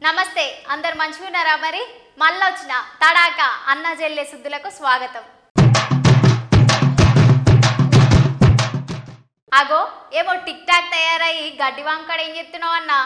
నమస్తే అందరు మంచిగా ఉన్నారా మరి మళ్ళా వచ్చిన తడాక అన్న జెల్లె సుద్దులకు స్వాగతం అగో ఏమో టిక్ టాక్ తయారయ్యి గడ్డి వంకడ ఏం చెప్తున్నావు అన్నా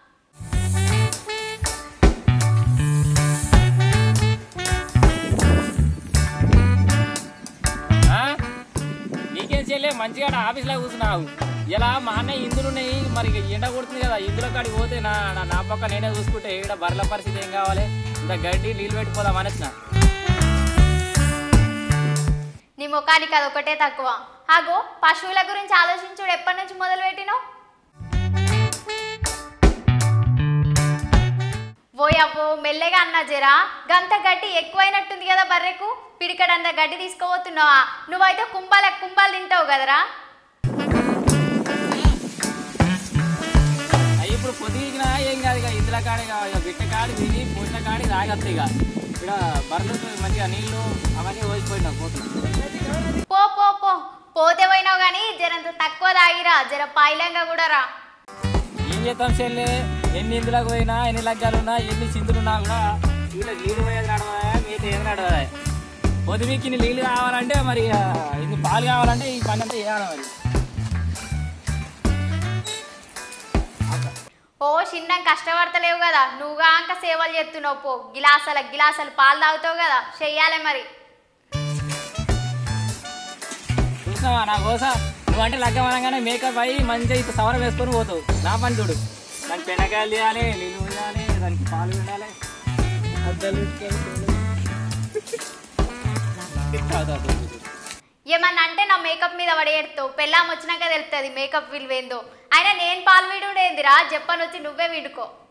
ఆ? నీకేం చేయలే మంచిగా ఆడ ఆఫీస్లో కూర్చున్నావు ఇలా మా అన్నయ్య ఇందులు ఉన్నాయి మరి ఇక ఎండ కొడుతుంది కదా ఇందులో కాడికి పోతే నా నా- నా పక్క నేనే చూసుకుంటే ఇక్కడ బర్రెల పరిస్థితి ఏం కావాలి ఇంత గడ్డి నీళ్ళు పెట్టిపోదాం అనేసిన నీ ముఖానికి అదొకటే తక్కువ అగో పశువుల గురించి ఆలోచించుడు ఎప్పటి నుంచి మొదలు పెట్టినావు ఓయవ్వో మెల్లగా అన్నా జరా గంత గడ్డి ఎక్కువైనట్టుంది కదా బర్రెకు పిడికడంత గడ్డి తీసుకోబోతున్నావా నువ్వైతే కుంభాల కుంభాలు తింటావు కదరా అవి ఇప్పుడు పొదిగినా ఏం కాదు ఇక ఇందులో కాడి ఇక ఇక బిట్ట కాడి తిని పోసిన కాడి తాగత్తాయి ఇక ఇక్కడ బర్రెలకు మంచిగా నీళ్ళు అవన్నీ పోసిపోయినావు పోతుంది పో పో పో పోతే పోయినావు కానీ జరంత తక్కువ తాగిరా జర పాయిలంగా కూడా రా ఏం చేద్దాం చెల్లి ఎన్ని ఇందులోకి పోయినా ఎన్ని లగ్గాలు ఉన్నా ఎన్ని సిందులు ఉన్నా కూడా వీళ్ళకి నీళ్ళు పోయేది నడవదా మిగతా ఏది నడవదా పొదిమికి ఇన్ని నీళ్ళు కావాలంటే మరి ఆ, ఇన్ని పాలు కావాలంటే ఈ పని అంతా చేయాలి మరి ఓ చిన్న కష్టపడతలేవు కదా నువ్వుగా అంక సేవలు చేస్తున్నావు పో గిలాసల గిలాసలు పాలు తాగుతావు కదా చెయ్యాలి మరి చూసినావా నా కోసం నువ్వంటే లగ్గం అనగానే మేకప్ అయ్యి మంచిగా ఇప్పుడు సవరం వేసుకొని పోతావు నా పని చూడు దానికి పెనకాయలు తీయాలి నీళ్ళు పోయాలి దానికి పాలు వినాలి అద్దాలు ఏమన్నా అంటే నా మేకప్ మీద పడేస్తావు పెళ్ళాం వచ్చినాక తెలుస్తుంది మేకప్ విలువేందో అయినా నేను పాలు వీడుండేందిరా చెప్పని వచ్చి నువ్వే వీడుకో